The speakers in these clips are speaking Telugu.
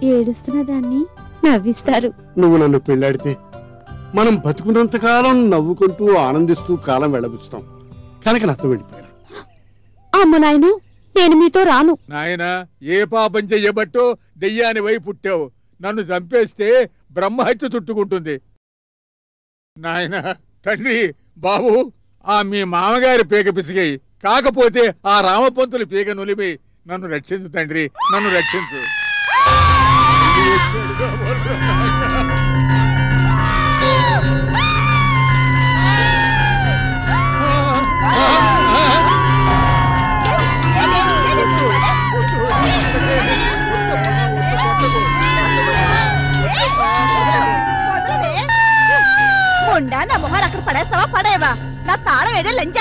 ఏడుస్తున్న దాన్ని నవ్విస్తారు నువ్వు నన్ను పెళ్ళాడితే మనం బతుకున్నంత కాలం నవ్వుకుంటూ ఆనందిస్తూ కాలం వెళ్ళబుస్తాం కనుక నాతో వెళ్ళిపోయారు అమ్మ నాయను నేను మీతో రాను నాయనా ఏ పాపం చెయ్యబట్టో దెయ్యాని వై పుట్టావు నన్ను చంపేస్తే బ్రహ్మహత్య చుట్టుకుంటుంది నాయనా తండ్రి బాబు ఆ మీ మామగారి పీక పిసిగాయి కాకపోతే ఆ రామపంతుల పీక నులిమి నన్ను రక్షించు తండ్రి నన్ను రక్షించు ఉండా నా మొహాలు అక్కడ పడేస్తావా పడేవా నా తాళం ఏదే లంజా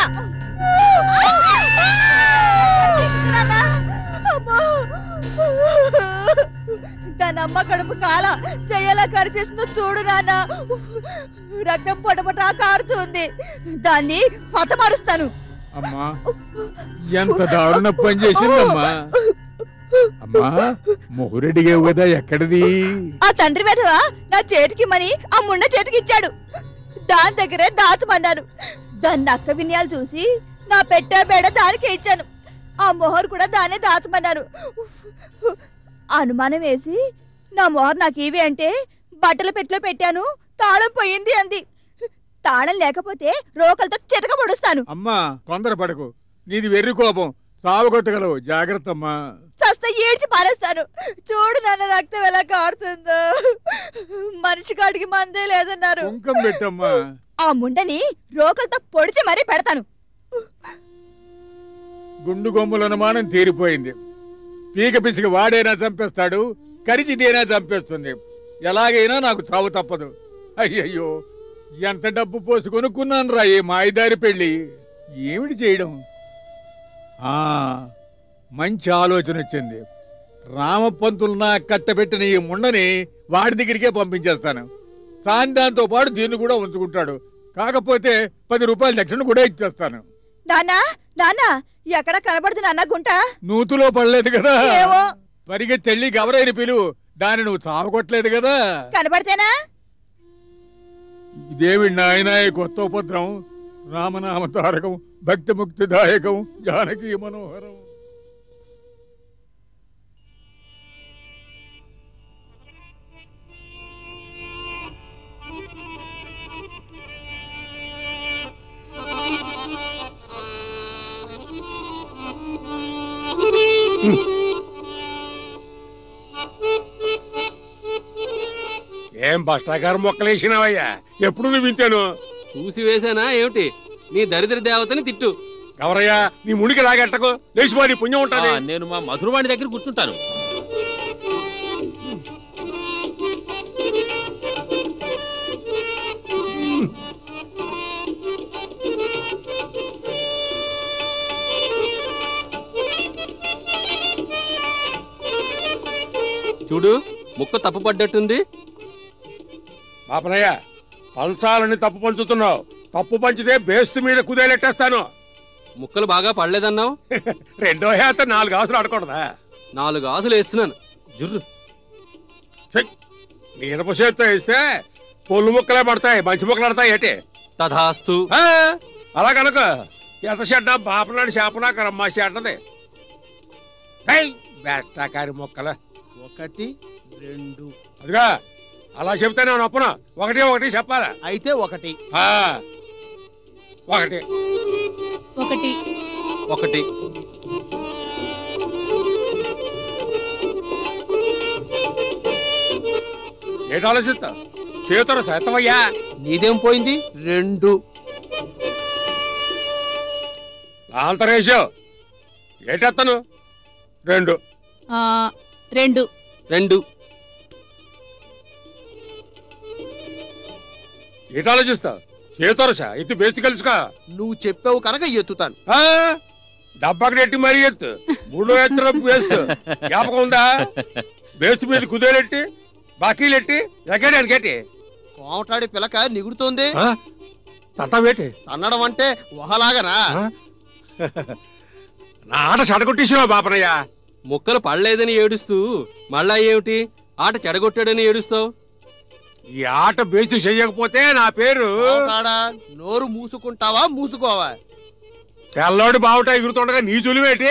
దాని అమ్మ కడుపు కాల చెయ్యలా కరిచేస్తుందో చూడు నాన్న రక్తం పొటపటా కారుతుంది దాన్ని హతమారుస్తాను అమ్మా ఎంత దారుణ పని చేసిందమ్మా అమ్మా మొహురెడిగావు కదా ఎక్కడిది ఆ తండ్రి వెధవా నా చేతికి మని ఆ ముండ చేతికి ఇచ్చాడు దాని దగ్గరే దాచమన్నాను దాని నక్క వినయాలు చూసి నా పెట్టే బేడ దానికే ఇచ్చాను ఆ మొహర్ కూడా దానే దాచమన్నారు అనుమానం వేసి నా మొహర్ నాకు ఇవి అంటే బట్టల పెట్టిలో పెట్టాను తాళం పోయింది అంది తాళం లేకపోతే రోకలతో చితక పొడుస్తాను అమ్మా తొందరపడకు నీది వెర్రి కోపం సావగొట్టగలవు జాగ్రత్త అమ్మా చస్తే ఏడ్చి పారేస్తాను చూడు నాన్న రక్తం ఎలా కారుతుందో మనిషి కాడికి మందే లేదన్నారు కుంకం పెట్టమ్మా ఆ ముండని రోకలతో పొడిచి మరీ పెడతాను గుండు గొమ్ముల అనుమానం తీరిపోయింది పీక పిసికి వాడైనా చంపేస్తాడు కరిచిదేనా చంపేస్తుంది ఎలాగైనా నాకు చావు తప్పదు అయ్యయ్యో ఎంత డబ్బు పోసి కొనుక్కున్నాను రా ఈ మాయిదారి పెళ్ళి ఏమిటి చేయడం ఆ మంచి ఆలోచన వచ్చింది రామపంతులు నా కట్టబెట్టిన ఈ ముండని వాడి దగ్గరికే పంపించేస్తాను సాందాంతో పాటు దీన్ని కూడా ఉంచుకుంటాడు కాకపోతే పది రూపాయల దక్షిణ కూడా ఇచ్చేస్తాను నాన్నా నాన్నా ఎక్కడ కనబడుతు నాన్న గుంట నూతులో పడలేదు కదా ఏవో పరిగెత్తెళ్ళి గవరైన పిలువు దాన్ని నువ్వు చావకొట్టలేదు కదా కనబడితేనా ఇదేమి నాయన ఈ కొత్త ఉపద్రవం రామనామ తారకం భక్తి ముక్తిదాయకం జానకి మనోహరం ఏం బస్టాకారం మొక్కలేసినావయ్యా ఎప్పుడు నువ్వు వింటాను చూసి వేసానా ఏమిటి నీ దరిద్ర దేవతని తిట్టు ఎవరయ్యా నీ మునికి లాగెట్టకు లేచిపోయి పుణ్యం ఆ, ఉంటుంది నేను మా మధురవాణి దగ్గర కూర్చుంటాను చూడు ముక్క తప్పు పడ్డట్టుంది పాపనయ్య పంచాలని తప్పు పంచుతున్నావు తప్పు పంచితే బేస్తు మీద కుదేలెట్టేస్తాను ముక్కలు బాగా పడలేదన్నావు రెండో హేత నాలుగు ఆసులు ఆడకూడదా నాలుగు ఆసులు వేస్తున్నాను జుర్రు నీ ఇనప చేత్తో వేస్తే పొల్లు ముక్కలే పడతాయి మంచి ముక్కలు పడతాయి ఏంటి తథాస్తు ఆ, అలా కనుక ఎంత చెడ్డ బాపనాడు చేపనా కరమ్మా చెడ్డది బెట్టాకారి మొక్కల ఒకటి రెండు అదిగా అలా చెప్తే నేను ఒప్పను ఒకటి ఒకటి చెప్పాలా అయితే ఒకటి ఆ, ఒకటి ఒకటి ఒకటి ఏంటి ఆలోచిస్తా చేతులు శాతమయ్యా నీదేం పోయింది రెండు ఆంతరేషో ఏటెత్తను రెండు ఆ, రెండు రెండు ఏటి ఆలోచిస్తా చేతొరస ఇది బేసి కలుసుకా నువ్వు చెప్పావు కనుక ఎత్తుతాను ఆ, డబ్బాకి నెట్టి మరీ ఎత్తు మూడో ఎత్తున వేస్తు జ్ఞాపకం ఉందా బేస్తు మీద కుదేలెట్టి బాకీలెట్టి ఎక్కడానికి ఏంటి కోమటాడి పిలక నిగుడుతోంది తంతా వేటి తన్నడం అంటే వహలాగనా నా ఆట సడగొట్టేసినావు బాపనయ్య ముక్కలు పడలేదని ఏడుస్తూ మళ్ళా ఏమిటి ఆట చెడగొట్టాడని ఏడుస్తావు ఈ ఆట బేసి చెయ్యకపోతే నా పేరు కోమటాడా నోరు మూసుకుంటావా మూసుకోవా తెల్లోడి బావుట ఎగురుతుండగా నీ చులివేటి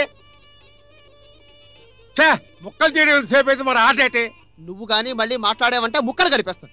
ఛే ముక్కలు చేయడం సేపు అయితే మరి ఆట ఏంటి నువ్వు గాని మళ్ళీ మాట్లాడావంటే ముక్కలు కలిపేస్తాను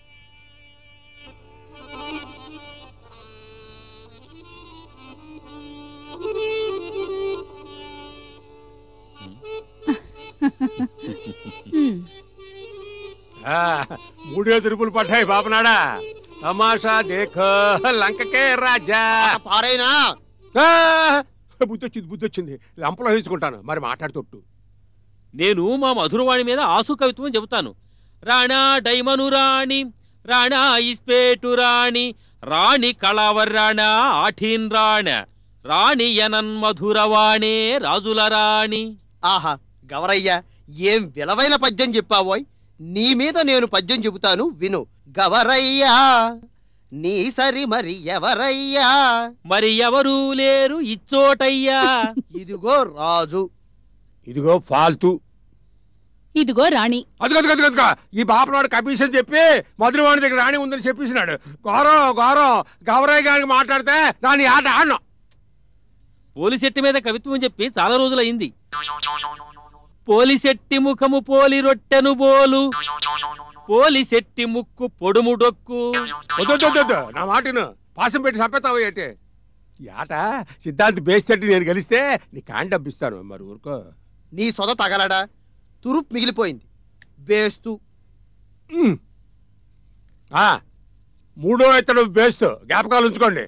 హ్మ్. ఆ, మూడే తిరుపులు పడ్డాయి బాపనాడా తమాషా దేఖో లంకకే రాజా పారైనా ఆ, బుద్ధి వచ్చింది బుద్ధి వచ్చింది లంపలో వేయించుకుంటాను మరి మాట్లాడుతొట్టు నేను మా మధురవాణి మీద ఆసు కవిత్వం చెబుతాను రాణా డైమను రాణి రాణా ఇస్పేటు రాణి రాణి కళావర్ రాణా ఆఠీన్ రాణ రాణి యనన్ మధురవాణే రాజుల రాణి ఆహా గవరయ్య ఏం విలవైన పద్యం చెప్పావోయ్ నీ మీద నేను పద్యం చెబుతాను విను గవరయ్యా నీ సరి మరి ఎవరయ్యా మరి ఎవరూ లేరు ఇచ్చోటయ్యా ఇదిగో రాజు ఇదిగో ఫాల్తూ ఇదిగో రాణి అదిగో అదిగో అదిగో అదిగో. ఈ బాపనాడు కమిషన్ చెప్పి మధురవాణి దగ్గర రాణి ఉందని చెప్పేసినాడు గౌరవం గౌరవం గౌరయ్య గారికి మాట్లాడితే దాని ఆట ఆడను పోలిశెట్టి మీద కవిత్వం చెప్పి చాలా రోజులయ్యింది పోలిశెట్టి ముఖము పోలి రొట్టెను బోలు పోలిశెట్టి ముక్కు పొడుము డొక్కు వద్దు వద్దు, వద్దు వద్దు. నా మాటను పాసం పెట్టి చంపేతావు ఏంటి ఈ ఆట సిద్ధాంతి బేస్తట్టి నేను గెలిస్తే నీ కాండి డబ్బిస్తాను మరి ఊరుకో నీ సొద తగలడా తురుపు మిగిలిపోయింది బేస్తు ఉమ్. ఆ, మూడో ఇతడు బేస్తూ జ్ఞాపకాలు ఉంచుకోండి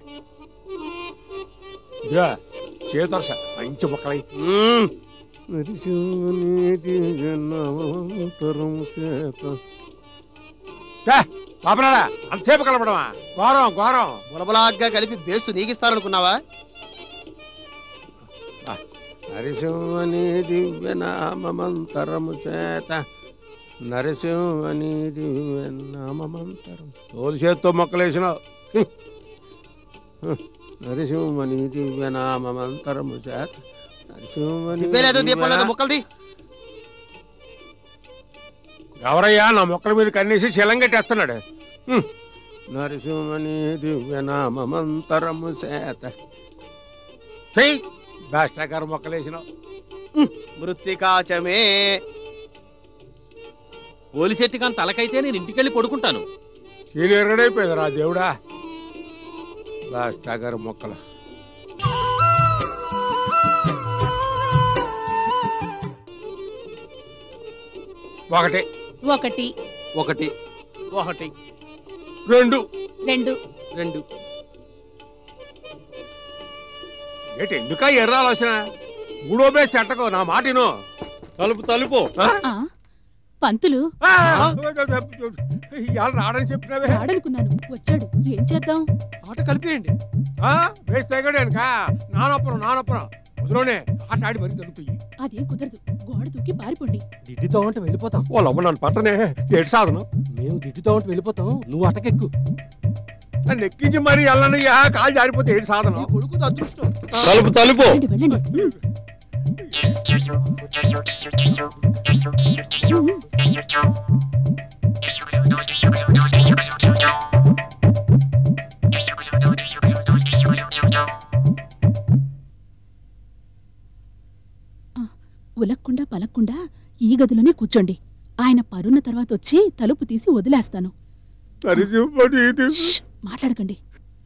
ఇదిగా చేతరస మంచి మొక్కలై ఉమ్. ఛే, పాపరాడా అంతసేపు కలపడమా ఘోరం ఘోరం బులబలాగ్గా కలిపి బేస్తు నీగిస్తారనుకున్నావా నరసింహని దివ్యనామంతరము చేత నరసింహని దివ్యనామంతరం తోలు చేత్తో మొక్కలేసినావు హ్మ్. హ్మ్. నరసింహని దివ్యనామంతరము చేత నరసింహని దిబ్బేలేదు దీపం లేదు ముక్కలది ఎవరయ్యా నా మొక్కల మీద కన్నేసి శిలంగట్టేస్తున్నాడు హ్మ్. నరసింహని దివ్యనామంతరము చేత చెయ్యి బాష్టాకార మొక్కలేసినావు మృత్తికాచమే పోలిశెట్టి కాని తలకైతే నేను ఇంటికెళ్ళి పడుకుంటాను చీలు ఎరగడైపోయింది రా దేవుడా బాష్టాకార మొక్కలు ఒకటి ఒకటి ఒకటి ఒకటి రెండు రెండు రెండు ఏంటి ఎందుక ఎర్ర ఆలోచన మూడో బేస్ చెట్టకు నా మాటిను తలుపు తలుపు ఆ పంతులు ఇవాళ రాడని చెప్పినవే రాడనుకున్నాను వచ్చాడు ఏం చేద్దాం ఆట కలిపేయండి ఆ, బేస్ తెగడానుక నానొప్పరం నానొప్పరం వదిలోనే ఆట ఆడి మరీ జరుగుతాయి అదేం కుదరదు గోడ దూకి పారిపోండి దిడ్డుతో ఉంటే వెళ్ళిపోతాం వాళ్ళ అమ్మ నన్ను పట్టనే ఏడు సాధనం మేము దిడ్డుతో ఉంటే వెళ్ళిపోతాం నువ్వు అటకెక్కు నన్ను ఎక్కించి మరీ వెళ్ళను యా కాలు జారిపోతే ఏడు సాధనం నీ కొడుకు అదృష్టం తలుపు తలుపు వెళ్ళండి వెళ్ళండి ఉమ్. ఉమ్. ఆ, ఉలక్కుండా పలక్కుండా ఈ గదిలోనే కూర్చోండి ఆయన పరున్న తర్వాత వచ్చి తలుపు తీసి వదిలేస్తాను నరసింహని ఇది ష్, మాట్లాడకండి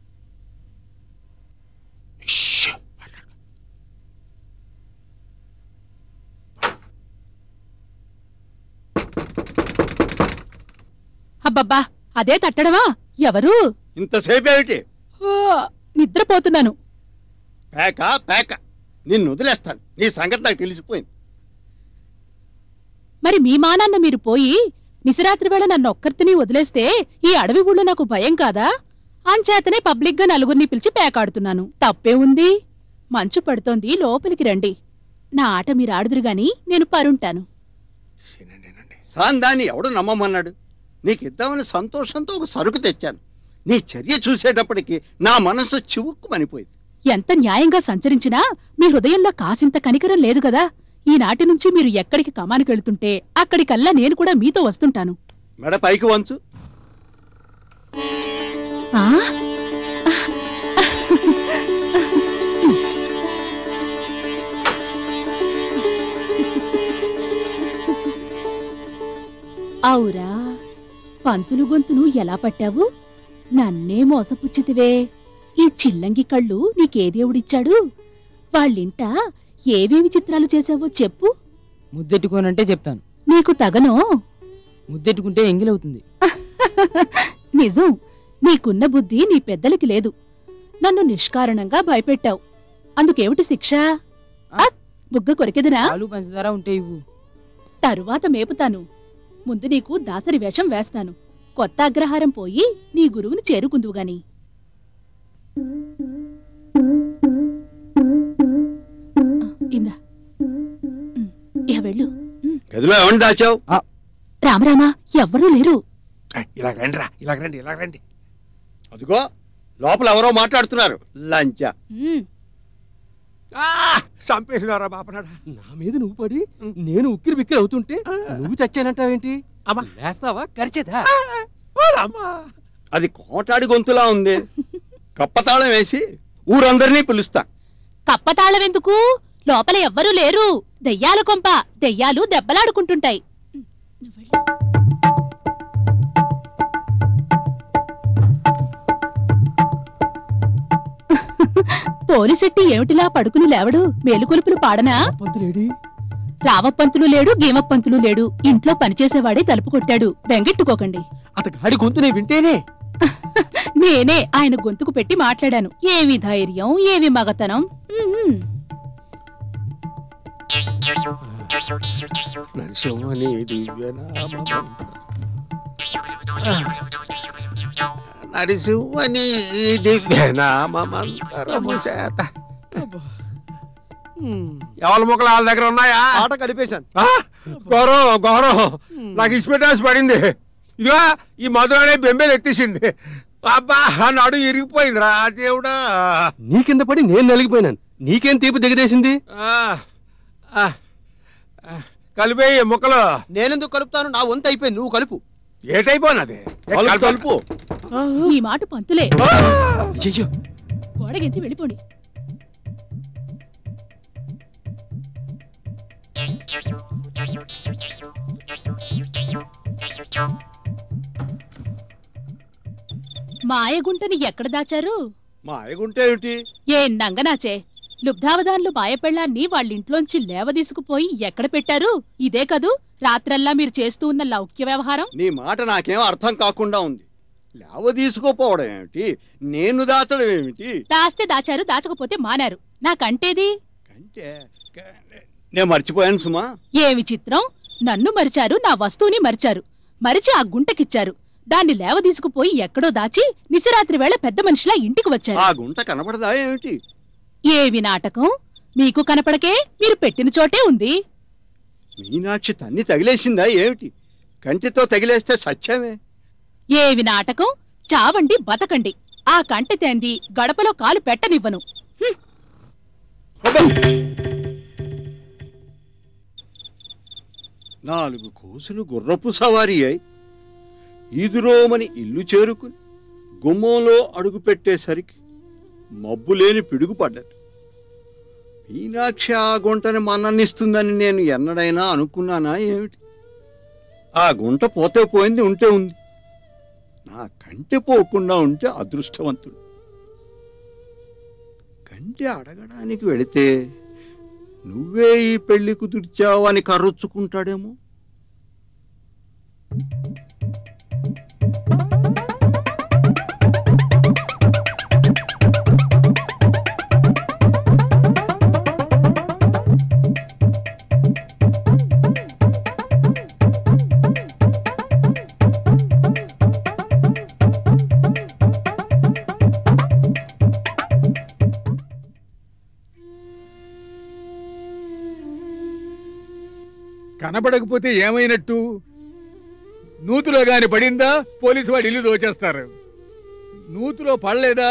అబ్బబ్బా అదే తట్టడమా ఎవరు ఇంతసేపు ఏమిటి ఓ, నిద్రపోతున్నాను పేక పేక నిన్ను వదిలేస్తాను నీ సంగతి నాకు తెలిసిపోయింది మరి మీ మానాన్న మీరు పోయి నిశరాత్రి వేళ నన్ను ఒక్కరితిని వదిలేస్తే ఈ అడవి ఊళ్ళో నాకు భయం కాదా అంచేతనే పబ్లిక్గా నలుగురిని పిలిచి పేకాడుతున్నాను తప్పే ఉంది మంచు పడుతోంది లోపలికి రండి నా ఆట మీరు ఆడుదురు గాని నేను పరుంటాను సాందాన్ని ఎవడు నమ్మమన్నాడు నీకు ఇద్దామని సంతోషంతో ఒక సరుకు తెచ్చాను నీ చర్య చూసేటప్పటికి నా మనసు చివుక్కుమనిపోయింది ఎంత న్యాయంగా సంచరించినా మీ హృదయంలో కాసింత కనికరం లేదు కదా ఈనాటి నుంచి మీరు ఎక్కడికి కమానికెళ్తుంటే అక్కడికల్లా నేను కూడా మీతో వస్తుంటాను మెడ పైకి వంచు ఆ అవురా పంతులు గొంతును ఎలా పట్టావు నన్నే మోసపుచ్చితివే ఈ చిల్లంగి కళ్ళు నీకే దేవుడిచ్చాడు వాళ్ళింట ఏవేవి చిత్రాలు చేసావో చెప్పు ముద్దెట్టుకోనంటే చెప్తాను నీకు తగనో ముద్దెట్టుకుంటే ఎంగిలవుతుంది నిజం నీకున్న బుద్ధి నీ పెద్దలకి లేదు నన్ను నిష్కారణంగా భయపెట్టావు అందుకేమిటి శిక్ష ఆ? అప్! బుగ్గ కొరికెదనా పాలు పంచదార ఉంటే ఇవ్వు తరువాత మేపుతాను ముందు నీకు దాసరి వేషం వేస్తాను కొత్త అగ్రహారం పోయి నీ గురువుని చేరుకుందువు గాని ఆ, ఇందా ఉమ్, ఇహ వెళ్ళు గదిలో ఏమని దాచావు రామరామా ఎవ్వరూ లేరు ఇలా రండి రా ఇలా రండి ఇలా రండి అదిగో లోపల ఎవరో మాట్లాడుతున్నారు లంచ ఉమ్, చంపేసినారా బాపనాడా నా మీద నువ్వు పడి నేను ఉక్కిరి బిక్కిరి అవుతుంటే నువ్వు చచ్చానంటావేంటి అమ్మా. లేస్తావా కరిచేదా అది కోటాడి గొంతులా ఉంది కప్పతాళం వేసి ఊరందరినీ పిలుస్తా కప్పతాళవెందుకు లోపల ఎవ్వరూ లేరు దెయ్యాల కొంప దెయ్యాలు దెబ్బలాడుకుంటుంటాయి ఉమ్, నువ్వు వెళ్ళు. పోలిసెట్టి ఏమిటిలా పడుకుని లేవడు మేలుకొలుపులు పాడనా పంతులేడి రావప్పంతులు లేడు గీమప్పంతులు లేడు ఇంట్లో పనిచేసేవాడే తలుపు కొట్టాడు బెంగెట్టుకోకండి అతగాడి గొంతు నేను వింటేనే నేనే ఆయన గొంతుకు పెట్టి మాట్లాడాను ఏమి ధైర్యం ఏమి మగతనం ఉమ్. నరసింహని దివ్యనామం నరసింహని దివ్యనామమంతరము చేత ఎవరి ముక్కలు వాళ్ళ దగ్గర ఉన్నాయా ఆట కలిపేశాను ఆ? గౌరవం గౌరవం నాకు ఇన్స్పెక్టర్స్ పడింది ఇదిగో ఈ మధురనే బెంబేలు ఎత్తేసింది అబ్బా నాడు ఇరిగిపోయిందిరా దేవుడా నీ కింద పడి నేను నలిగిపోయినాను నీకేం తీపి దిగదేసింది ఆ, ఆ, ఆ, కలిపేయి ముక్కలు నేనెందుకు కలుపుతాను నా వంతు అయిపోయింది నువ్వు కలుపు ఏటైపోయినది కలుపు కలుపు ఈ మాట పంతులే అయ్యో గోడగెంతి వెళ్ళిపోండి మాయగుంటని ఎక్కడ దాచారు మా ఆయగుంటే ఏమిటి ఏ నంగనాచే లుబ్ధావధాన్లు మాయపెళ్ళాన్ని వాళ్ళింట్లోంచి లేవదీసుకుపోయి ఎక్కడ పెట్టారు ఇదే కదూ రాత్రల్లా మీరు చేస్తూ ఉన్న లౌక్య వ్యవహారం నీ మాట నాకేం అర్థం కాకుండా ఉంది లేవ తీసుకోపోవడం ఏమిటి నేను దాచడం ఏమిటి దాస్తే దాచారు దాచకపోతే మానారు నాకంటేది కంటే క- నేను మర్చిపోయాను సుమా ఏమి చిత్రం నన్ను మరిచారు నా వస్తువుని మరిచారు మరిచి ఆ గుంటకిచ్చారు దాన్ని లేవదీసుకుపోయి ఎక్కడో దాచి నిశరాత్రి వేళ పెద్ద మనిషిలా ఇంటికి వచ్చారు ఆ గుంట కనపడదా ఏమిటి ఏవి నాటకం మీకు కనపడకే మీరు పెట్టిన చోటే ఉంది మీనాక్షి తన్ని తగిలేసిందా ఏమిటి కంటితో తగిలేస్తే సత్యమే ఏవి నాటకం చావండి బతకండి ఆ కంటి తేంది గడపలో కాలు పెట్టనివ్వను అబ్బా! నాలుగు కోసులు గుర్రపు సవారీ అయి ఈదురోమని ఇల్లు చేరుకుని గుమ్మంలో అడుగు పెట్టేసరికి మబ్బు లేని పిడుగు పడ్డది మీనాక్షి ఆ గుంటని మన్ననిస్తుందని నేను ఎన్నడైనా అనుకున్నానా ఏమిటి ఆ గుంట పోతే పోయింది ఉంటే ఉంది నా కంటి పోకుండా ఉంటే అదృష్టవంతుడు కంటి అడగడానికి వెళితే నువ్వే ఈ పెళ్లి కుదిర్చావు అని కర్రొచ్చుకుంటాడేమో కనబడకపోతే ఏమైనట్టు నూతులో గాని పడిందా పోలీసు వాడు ఇల్లు దోచేస్తారు నూతులో పడలేదా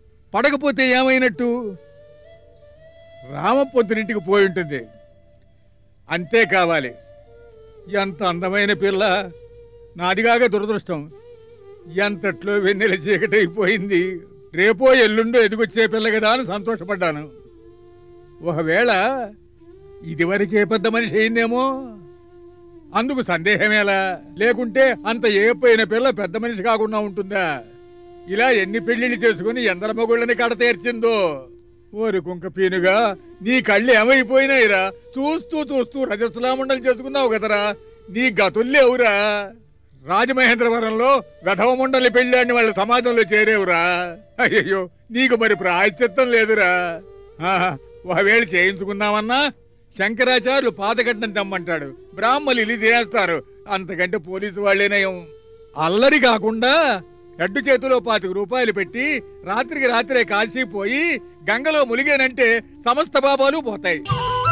పడకపోతే ఏమైనట్టు రామపొంతునింటికి పోయి ఉంటుంది అంతే కావాలి ఎంత అందమైన పిల్ల నాదిగాక దురదృష్టం ఎంతట్లో వెన్నెల చీకటి అయిపోయింది రేపో ఎల్లుండో ఎదిగొచ్చే పిల్ల కదా అని సంతోషపడ్డాను ఒకవేళ ఇదివరకే పెద్ద మనిషి అయిందేమో అందుకు సందేహమేలా లేకుంటే అంత ఏపోయిన పిల్ల పెద్ద మనిషి కాకుండా ఉంటుందా ఇలా ఎన్ని పెళ్లిళ్ళు చేసుకుని ఎందర మగుళ్ళని కడతీర్చిందో ఓరి కుంక పీనుగా నీ కళ్ళు ఏమైపోయినాయిరా చూస్తూ చూస్తూ రజస్లాముండలు చేసుకున్నావు కదరా నీ గతుల్లేవురా రాజమహేంద్రవరంలో వెధవముండలి పెళ్ళాన్ని వాళ్ళ సమాజంలో చేరేవురా అయ్యయ్యో నీకు మరి ప్రాయశ్చిత్తం లేదురా ఆహా, ఒకవేళ చేయించుకుందామన్నా శంకరాచార్యులు పాతగడ్డం తెమ్మంటాడు బ్రాహ్మలు ఇల్లు తినేస్తారు అంతకంటే పోలీసు వాళ్ళేనయం అల్లరి కాకుండా ఎడ్డు చేతిలో పాతిక రూపాయలు పెట్టి రాత్రికి రాత్రే కాశీ పోయి గంగలో ములిగానంటే సమస్త పాపాలు పోతాయి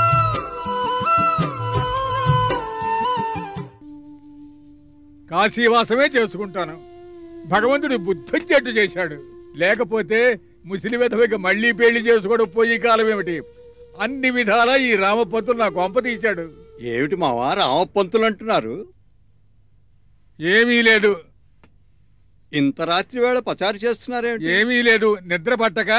కాశీవాసమే చేసుకుంటాను భగవంతుడు బుద్ధొచ్చేట్టు చేశాడు లేకపోతే ముసలి విధవికి మళ్ళీ పెళ్లి చేసుకోవడం పోయి కాలం ఏమిటి అన్ని విధాలా ఈ రామపంతులు నా కొంప తీశాడు ఏమిటి మావా రామపంతులు అంటున్నారు ఏమీ లేదు ఇంత రాత్రి వేళ పచారు చేస్తున్నారేమిటి ఏమీ లేదు నిద్ర పట్టక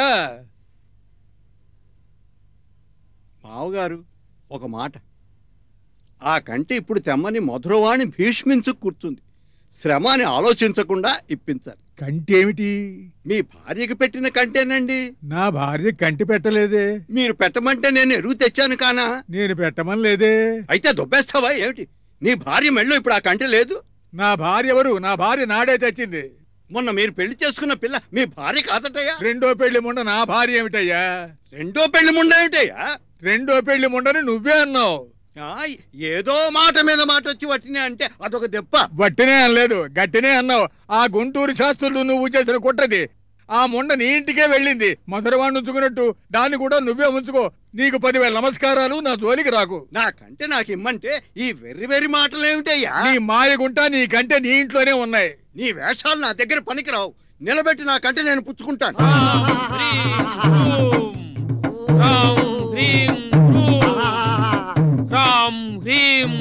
మావగారు ఒక మాట ఆ కంటి ఇప్పుడు తెమ్మని మధురవాణి భీష్మించు కూర్చుంది శ్రమ అని ఆలోచించకుండా ఇప్పించాలి కంటేమిటి మీ భార్యకి పెట్టిన కంటేనండి నా భార్య కంటి పెట్టలేదే మీరు పెట్టమంటే నేను ఎరువు తెచ్చాను కానా నేను పెట్టమని లేదే అయితే దొబ్బేస్తావా ఏమిటి నీ భార్య మెళ్ళో ఇప్పుడు ఆ కంటి లేదు నా భార్య ఎవరు నా భార్య నాడే తెచ్చింది మొన్న మీరు పెళ్లి చేసుకున్న పిల్ల మీ భార్య కాదటయ్యా రెండో పెళ్లి ముండ నా భార్య ఏమిటయ్యా రెండో పెళ్లి ముండేమిటయ్యా రెండో పెళ్లి ముండని నువ్వే అన్నావు ఆ, ఏదో మాట మీద మాట వచ్చి వట్టినే అంటే అదొక దెబ్బ వట్టినే అనలేదు గట్టినే అన్నావు ఆ గుంటూరు శాస్త్రులు నువ్వు చేసిన కుట్రది ఆ ముండ నీ ఇంటికే వెళ్ళింది మధురవాణ్ణి ఉంచుకున్నట్టు దాన్ని కూడా నువ్వే ఉంచుకో నీకు పదివేల నమస్కారాలు నా జోలికి రాకు నాకంటే నాకు ఇమ్మంటే ఈ వెర్రి వెర్రి మాటలు ఏమిటయ్యా నీ మాయగుంట నీ కంటే నీ ఇంట్లోనే ఉన్నాయి నీ వేషాలు నా దగ్గర పనికిరావు నిలబెట్టి నాకంటే నేను పుచ్చుకుంటాను రామ్ హ్రీం రామ్ హ్రీం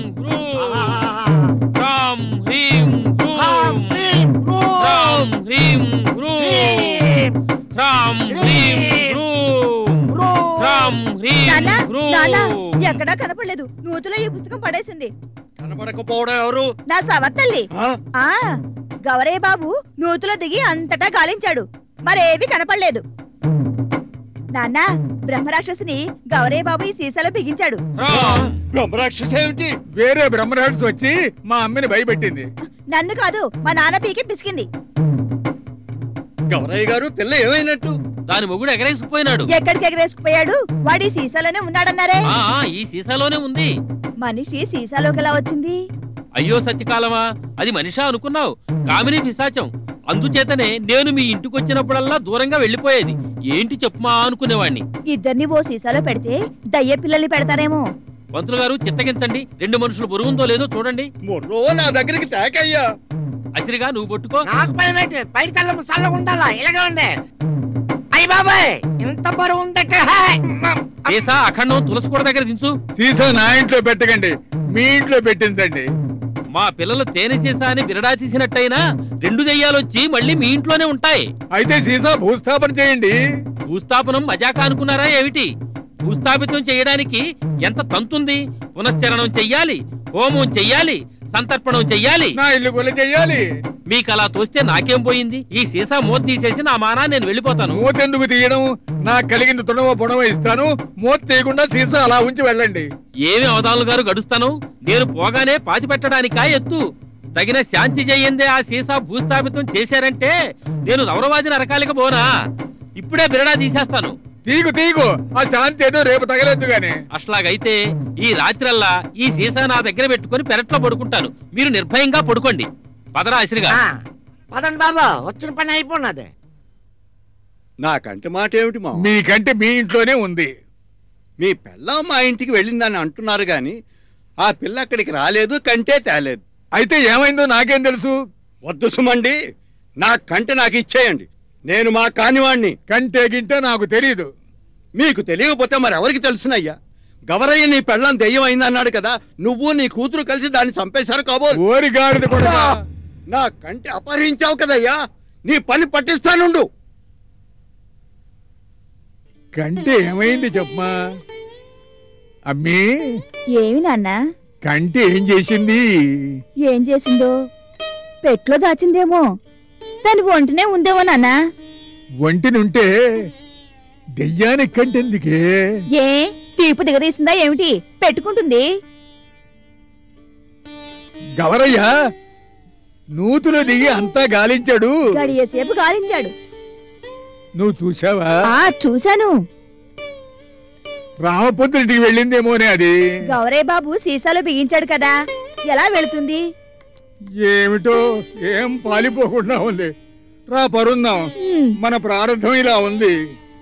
రామ్ హ్రీం రామ్ హ్రీం రామ్ హ్రీం రామ్ హ్రీం నానా నానా ఎక్కడా కనపడలేదు నూతులో ఈ పుస్తకం పడేసింది కనపడకపోవడం ఎవరు నా సవత్తల్లి ఆ? ఆ గౌరయ్య బాబు నూతులో దిగి అంతటా గాలించాడు మరేవి కనపడలేదు నాన్న బ్రహ్మరాక్షసిని గౌరయ్య బాబు ఈ సీసాలో బిగించాడు రామ్ బ్రహ్మరాక్షస ఏమిటి వేరే బ్రహ్మరాక్షసు వచ్చి మా అమ్మని భయపెట్టింది నన్ను కాదు మా నాన్న పీకి పిసికింది గౌరయ్య గారు పిల్ల ఏమైనట్టు దాని మొగుడు ఎగరేసుకుపోయినాడు ఎక్కడికి ఎగరేసుకుపోయాడు వాడి సీసాలోనే ఉన్నాడన్నారే ఆ ఆ, ఈ సీసాలోనే ఉంది మనిషి సీసాలోకి ఎలా వచ్చింది అయ్యో సత్యకాలమా అది మనిషా అనుకున్నావు కామిని పిశాచం అందుచేతనే నేను మీ ఇంటికి వచ్చినప్పుడల్లా దూరంగా వెళ్ళిపోయేది ఏంటి చెప్పుమా అనుకునేవాణ్ణి ఇద్దరిని ఓ సీసాలో పెడితే దయ్య పిల్లల్ని పెడతారేమో పంతులు గారు చిత్తగించండి రెండు మనుషులు బరువుందో లేదో చూడండి మొర్రో నా దగ్గరికి తేకయ్యా అసిరిగా నువ్వు పట్టుకో నాకు భయం ఏంటి పైకి తెల్ల చల్లగా ఉండాలా ఇలాగే ఉండే అయ్యి బాబాయ్ ఇంత బరువు ఉందట సీసా అఖండం తులసి కూడా దగ్గర దించు సీసా నా ఇంట్లో పెట్టకండి మీ ఇంట్లో పెట్టించండి మా పిల్లలు తేనె సీసా అని బిరడా తీసినట్టయినా రెండు దెయ్యాలొచ్చి మళ్ళీ మీ ఇంట్లోనే ఉంటాయి అయితే సీసా భూస్థాపన చేయండి భూస్థాపనం మజాకా అనుకున్నారా ఏమిటి భూస్థాపితం చేయడానికి ఎంత తంతుంది పునశ్చరణం చెయ్యాలి హోమం చెయ్యాలి సంతర్పణం చెయ్యాలి నా ఇల్లు కొల చెయ్యాలి మీకు అలా తోస్తే నాకేం పోయింది ఈ సీసా మోత తీసేసి నా మానా నేను వెళ్ళిపోతాను మూతెందుకు తీయడం నాకు కలిగింది తుడవ బుడవ ఇస్తాను మూత తీయకుండా సీసా అలా ఉంచి వెళ్ళండి ఏమి అవధానులు గారు గడుస్తాను నేను పోగానే పాతి పెట్టడానికా ఎత్తు తగిన శాంతి చెయ్యిందే ఆ సీసా భూస్థాపితం చేశారంటే నేను రౌరవాదిని అరకాలిక పోనా ఇప్పుడే బిరడా తీసేస్తాను తీగు తీగు ఆ శాంతి ఏదో రేపు తగలొద్దు గాని అట్లాగైతే ఈ రాత్రల్లా ఈ సీసా నా దగ్గర పెట్టుకొని పెరట్లో పడుకుంటాను మీరు నిర్భయంగా పడుకోండి పదరా అసిరిగా పదండి బాబా వచ్చిన పని అయిపోయినది నాకంటే మాట ఏమిటి మా మీకంటే మీ ఇంట్లోనే ఉంది మీ పిల్ల మా ఇంటికి వెళ్ళిందని అంటున్నారు గాని ఆ పిల్ల అక్కడికి రాలేదు కంటే తేలేదు అయితే ఏమైందో నాకేం తెలుసు వద్దు సుమండి నా కంటే నాకు ఇచ్చేయండి నేను మా కానివాణ్ణి కంటే గింటే నాకు తెలియదు మీకు తెలియకపోతే మరి ఎవరికి తెలుసునయ్యా గవరయ్య నీ పెళ్ళం దెయ్యం అయింది అన్నాడు కదా నువ్వు నీ కూతురు కలిసి దాన్ని చంపేశారు కాబోలు ఓరి గాడిద కొడకా. నా కంటి అపహరించావు కదయ్యా నీ పని పట్టిస్తానుండు కంటి ఏమైంది చెప్పమా అమ్మీ ఏమి నాన్న కంటి ఏం చేసింది ఏం చేసిందో పెట్లో దాచిందేమో దాని ఒంటినే ఉందేమో నాన్న ఒంటినుంటే దెయ్యానికి కంటెందుకే ఏ తీపు దిగదీసిందా ఏమిటి పెట్టుకుంటుంది గవరయ్య నూతులో దిగి అంతా గాలించాడు గడియేసేపు గాలించాడు నువ్వు చూసావా ఆ చూశాను రామపుత్రుడికి వెళ్ళిందేమోనే అది గౌరయ్య బాబు సీసాలో బిగించాడు కదా ఎలా వెళుతుంది ఏమిటో ఏం పాలిపోకుండా ఉంది రా పరుందాం మన ప్రారంభం ఇలా ఉంది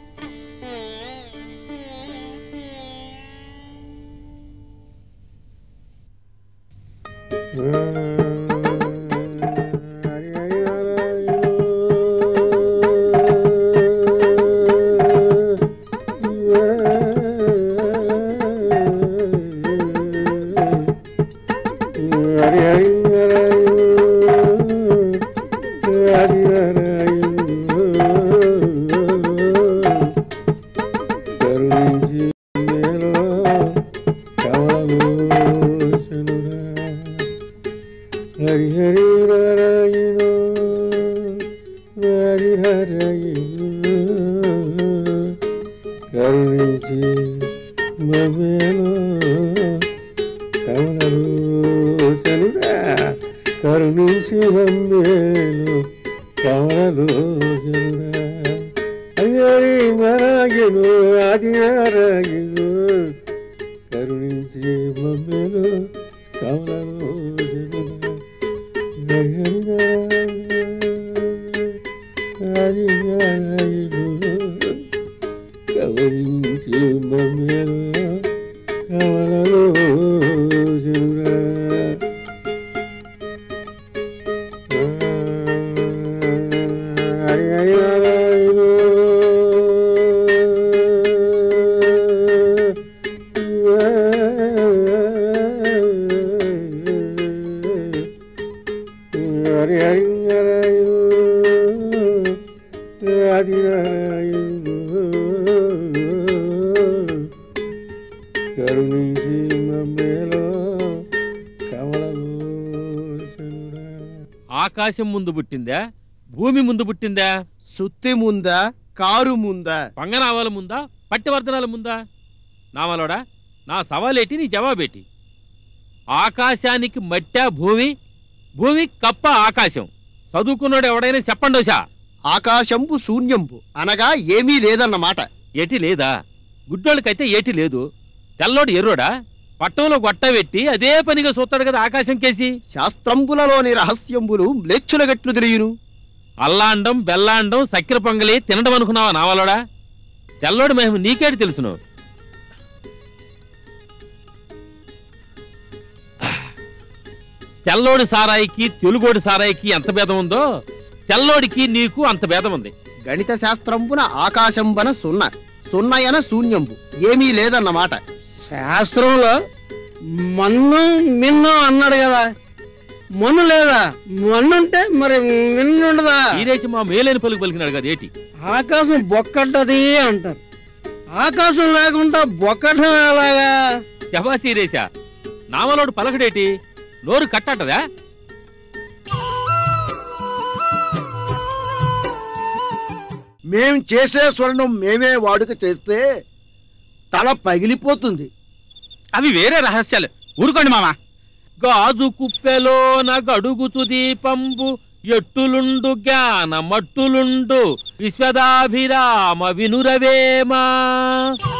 హరి హరి నారాయణ హరి హరాయణ కరుణించి మమ్మేలో కమలలోచనురా కరుణించి మమ్మేలో కమలలోచనురా హరి నారాయణ ఆది నారాయణ కరుణించి మమ్మేలో కమలలోచనురా కవరించి మమ్మేలో కమలలో జనురా హరి హరి నారాయణ హరి హరి నారాయణ ఆది నారాయణ కరుణించి మమ్మేలో కమలలోచనుడా ఆకాశం ముందు పుట్టిందా భూమి ముందు పుట్టిందా సుత్తి ముందా కారు ముందా పంగనామాల ముందా పట్టివర్ధనాల ముందా నామలోడా నా సవాలేటి నీ జవాబేటి ఆకాశానికి మట్టా భూమి భూమి కప్ప ఆకాశం చదువుకున్నాడు ఎవడైనా చెప్పండోషా ఆకాశంబు శూన్యంబు అనగా ఏమీ లేదన్నమాట ఏటి లేదా గుడ్డోళ్ళకైతే ఏటి లేదు తెల్లోడు ఎర్రోడా పట్టంలో గొట్ట పెట్టి అదే పనిగా చూస్తాడు కదా ఆకాశం కేసి శాస్త్రంబులలోని రహస్యంబులు మ్లేచ్చుల గట్లు తెలియను అల్లాండం బెల్లాండం సక్కెర పొంగలి తినడం అనుకున్నావా నావలోడా తెల్లోడి మహిమ నీకేటి తెలుసును తెల్లోడి సారాయికి తెలుగోడి సారాయికి ఎంత భేదం ఉందో తెల్లోడికి నీకు అంత భేదం ఉంది గణిత శాస్త్రంబున ఆకాశంబన సున్న సున్నయన శూన్యంబు ఏమీ లేదన్నమాట శాస్త్రంలో మన్ను మిన్ను అన్నాడు కదా మన్ను లేదా మన్నుంటే మరి మిన్ను ఉండదా ఈరేసి మా మేలేని పలుకు పలికినాడు కదా ఏటి ఆకాశం బొక్కటది అంటారు ఆకాశం లేకుండా బొక్కటం ఎలాగా శబాసి ఈరేసా నామలోడు పలకడేటి నోరు కట్టటదా మేం చేసే స్వర్ణం మేమే వాడుక చేస్తే తల పగిలిపోతుంది అవి వేరే రహస్యాలు ఊరుకోండి మామ గాజు కుప్పెలోన గడుగుచు దీపంబు ఎట్టులుండు జ్ఞాన మట్టులుండు విశ్వదాభిరామ వినురవేమా